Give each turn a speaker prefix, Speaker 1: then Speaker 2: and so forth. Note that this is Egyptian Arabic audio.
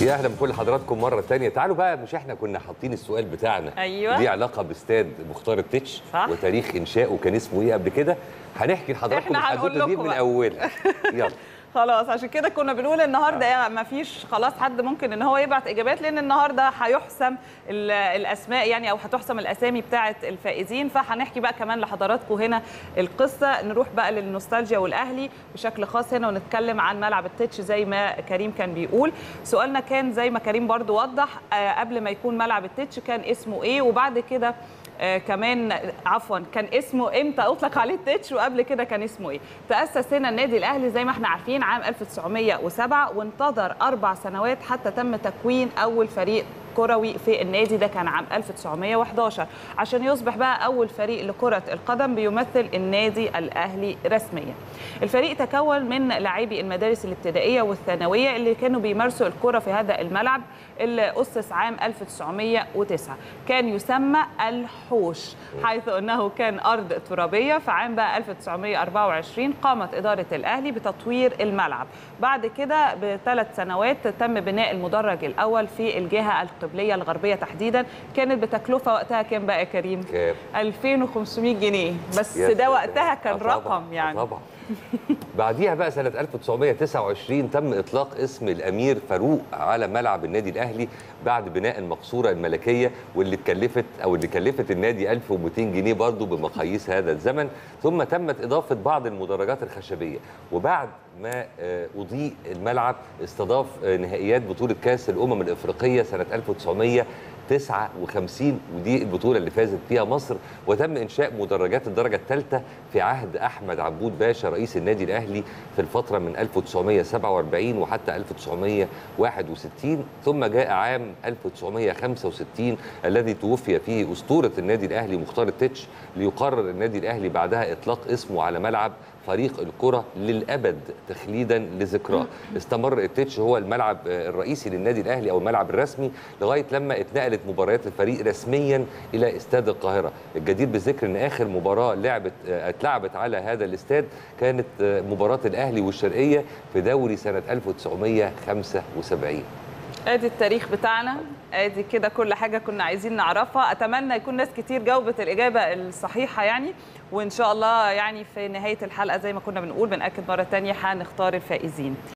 Speaker 1: يا اهلا بكل حضراتكم مره تانية تعالوا بقى مش احنا كنا حاطين السؤال بتاعنا
Speaker 2: أيوة.
Speaker 1: ليه علاقه باستاد مختار التتش
Speaker 2: صح.
Speaker 1: وتاريخ انشائه كان اسمه ايه قبل كده هنحكي لحضراتكم
Speaker 2: إحنا هنقول
Speaker 1: الحدوته دي
Speaker 2: لكم
Speaker 1: من
Speaker 2: بقى.
Speaker 1: اولها يلا
Speaker 2: خلاص عشان كده كنا بنقول النهارده يعني ما فيش خلاص حد ممكن ان هو يبعت اجابات لان النهارده هيحسم ال- الاسماء يعني او هتحسم الاسامي بتاعه الفائزين فهنحكي بقى كمان لحضراتكم هنا القصه نروح بقى للنوستالجيا والاهلي بشكل خاص هنا ونتكلم عن ملعب التتش زي ما كريم كان بيقول سؤالنا كان زي ما كريم برضو وضح آه، قبل ما يكون ملعب التتش كان اسمه ايه وبعد كده آه كمان عفوا كان اسمه امتى اطلق عليه التتش وقبل كده كان اسمه ايه تاسس هنا النادي الاهلي زي ما احنا عارفين عام 1907 وانتظر اربع سنوات حتى تم تكوين اول فريق كروي في النادي ده كان عام 1911 عشان يصبح بقى اول فريق لكره القدم بيمثل النادي الاهلي رسميا الفريق تكون من لاعبي المدارس الابتدائيه والثانويه اللي كانوا بيمارسوا الكره في هذا الملعب اللي اسس عام 1909 كان يسمى الحوش حيث انه كان ارض ترابيه في عام بقى 1924 قامت اداره الاهلي بتطوير الملعب بعد كده بثلاث سنوات تم بناء المدرج الاول في الجهه القبليه الغربيه تحديدا كانت بتكلفه وقتها كام بقى يا كريم
Speaker 1: كام
Speaker 2: 2500 جنيه بس
Speaker 1: يا
Speaker 2: ده
Speaker 1: سلام.
Speaker 2: وقتها كان
Speaker 1: آه طبعاً،
Speaker 2: رقم
Speaker 1: آه
Speaker 2: يعني
Speaker 1: طبعا بعديها بقى سنه 1929 تم اطلاق اسم الامير فاروق على ملعب النادي الاهلي بعد بناء المقصوره الملكيه واللي اتكلفت او اللي كلفت النادي 1200 جنيه برضه بمقاييس هذا الزمن ثم تمت اضافه بعض المدرجات الخشبيه وبعد ما آه، اضيء الملعب استضاف آه، نهائيات بطوله كاس الامم الافريقيه سنه 1900 59 ودي البطوله اللي فازت فيها مصر وتم انشاء مدرجات الدرجه الثالثه في عهد احمد عبود باشا رئيس النادي الاهلي في الفتره من 1947 وحتى 1961 ثم جاء عام 1965 الذي توفي فيه اسطوره النادي الاهلي مختار التتش ليقرر النادي الاهلي بعدها اطلاق اسمه على ملعب فريق الكرة للأبد تخليدا لذكراه استمر التتش هو الملعب آه، الرئيسي للنادي الأهلي أو الملعب الرسمي لغاية لما اتنقلت مباريات الفريق رسميا إلى استاد القاهرة الجدير بالذكر أن آخر مباراة لعبت آه، اتلعبت على هذا الاستاد كانت آه، مباراة الأهلي والشرقية في دوري سنة 1975
Speaker 2: ادي التاريخ بتاعنا ادي كده كل حاجه كنا عايزين نعرفها اتمنى يكون ناس كتير جاوبت الاجابه الصحيحه يعني وان شاء الله يعني في نهايه الحلقه زي ما كنا بنقول بناكد مره تانية هنختار الفائزين